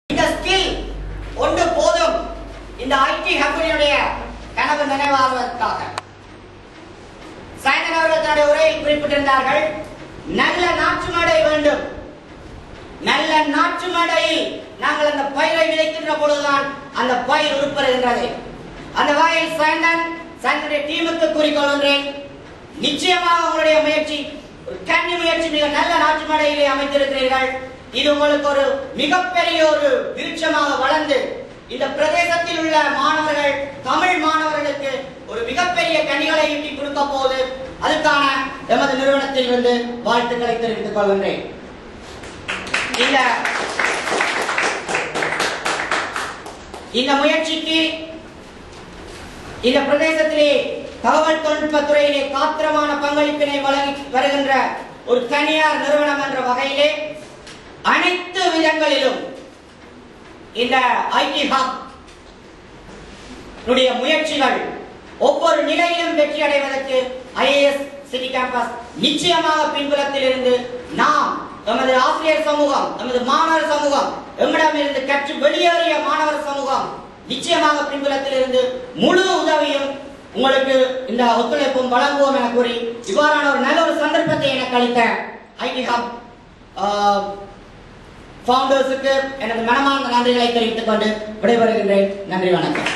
இந்த ஸ்கில் ஒன்று போதும் இந்த ஐடி கம்பெனியுடைய கனவு நினைவாகுவதற்காக சாயந்தரம் அவர்கள் தன்னுடைய உரையில் குறிப்பிட்டிருந்தார்கள் நல்ல நாற்று மடை வேண்டும் நல்ல நாற்று மடையில் நாங்கள் அந்த பயிரை விதைக்கின்ற பொழுதுதான் அந்த பயிர் உருப்பெறுகின்றது அந்த வகையில் சாயந்தன் சாயந்தனுடைய டீமுக்கு கூறிக்கொள்கின்றேன் நிச்சயமாக உங்களுடைய முயற்சி ஒரு கன்னி முயற்சி மிக நல்ல நாற்று மடையிலே அமைத்திருக்கிறீர்கள் இது உங்களுக்கு ஒரு மிகப்பெரிய ஒரு விருட்சமாக வளர்ந்து இந்த பிரதேசத்தில் உள்ள மாணவர்கள் தமிழ் மாணவர்களுக்கு ஒரு மிகப்பெரிய கனிகளை ஈட்டி கொடுக்க போது அதுக்கான எமது நிறுவனத்தில் இருந்து வாழ்த்துக்களை தெரிவித்துக் கொள்கின்றேன் இந்த இந்த முயற்சிக்கு இந்த பிரதேசத்திலே தகவல் தொழில்நுட்ப துறையிலே காத்திரமான பங்களிப்பினை வழங்கி வருகின்ற ஒரு தனியார் நிறுவனம் என்ற வகையிலே அனைத்து விதங்களிலும் இந்த ஐடி ஹப் உடைய முயற்சிகள் ஒவ்வொரு நிலையிலும் வெற்றி அடைவதற்கு ஐஏஎஸ் சிட்டி கேம்பஸ் நிச்சயமாக பின்புலத்தில் இருந்து நாம் எமது ஆசிரியர் சமூகம் எமது மாணவர் சமூகம் எம்மிடமிருந்து கற்று வெளியேறிய மாணவர் சமூகம் நிச்சயமாக பின்புலத்தில் இருந்து முழு உதவியும் உங்களுக்கு இந்த ஒத்துழைப்பும் வழங்குவோம் என கூறி இவ்வாறான ஒரு நல்ல ஒரு சந்தர்ப்பத்தை எனக்கு அளித்த ஐடி ஹப் ஃபவுண்டர்ஸுக்கு எனது மனமார்ந்த நன்றிகளை தெரிவித்துக் கொண்டு விடைபெறுகின்றேன் நன்றி வணக்கம்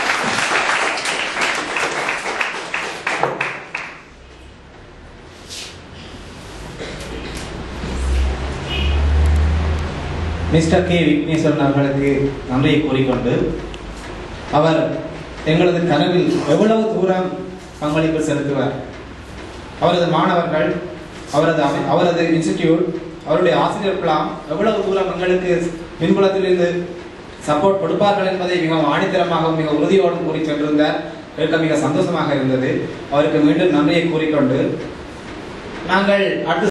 மிஸ்டர் கே விக்னேஸ்வரன் அவர்களுக்கு நன்றியை கூறிக்கொண்டு அவர் எங்களது கனவில் எவ்வளவு தூரம் பங்களிப்பு செலுத்துவார் அவரது மாணவர்கள் அவரது அமை- அவரது இன்ஸ்டிடியூட் அவருடைய ஆசிரியர்களாம் எவ்வளவு தூரம் எங்களுக்கு பின்புலத்திலிருந்து சப்போர்ட் கொடுப்பார்கள் என்பதை மிகவும் ஆணித்தரமாகவும் மிக உறுதியோடும் கூறி சென்றிருந்தார் கேட்க மிக சந்தோஷமாக இருந்தது அவருக்கு மீண்டும் நன்றியை கூறிக்கொண்டு நாங்கள் அடுத்து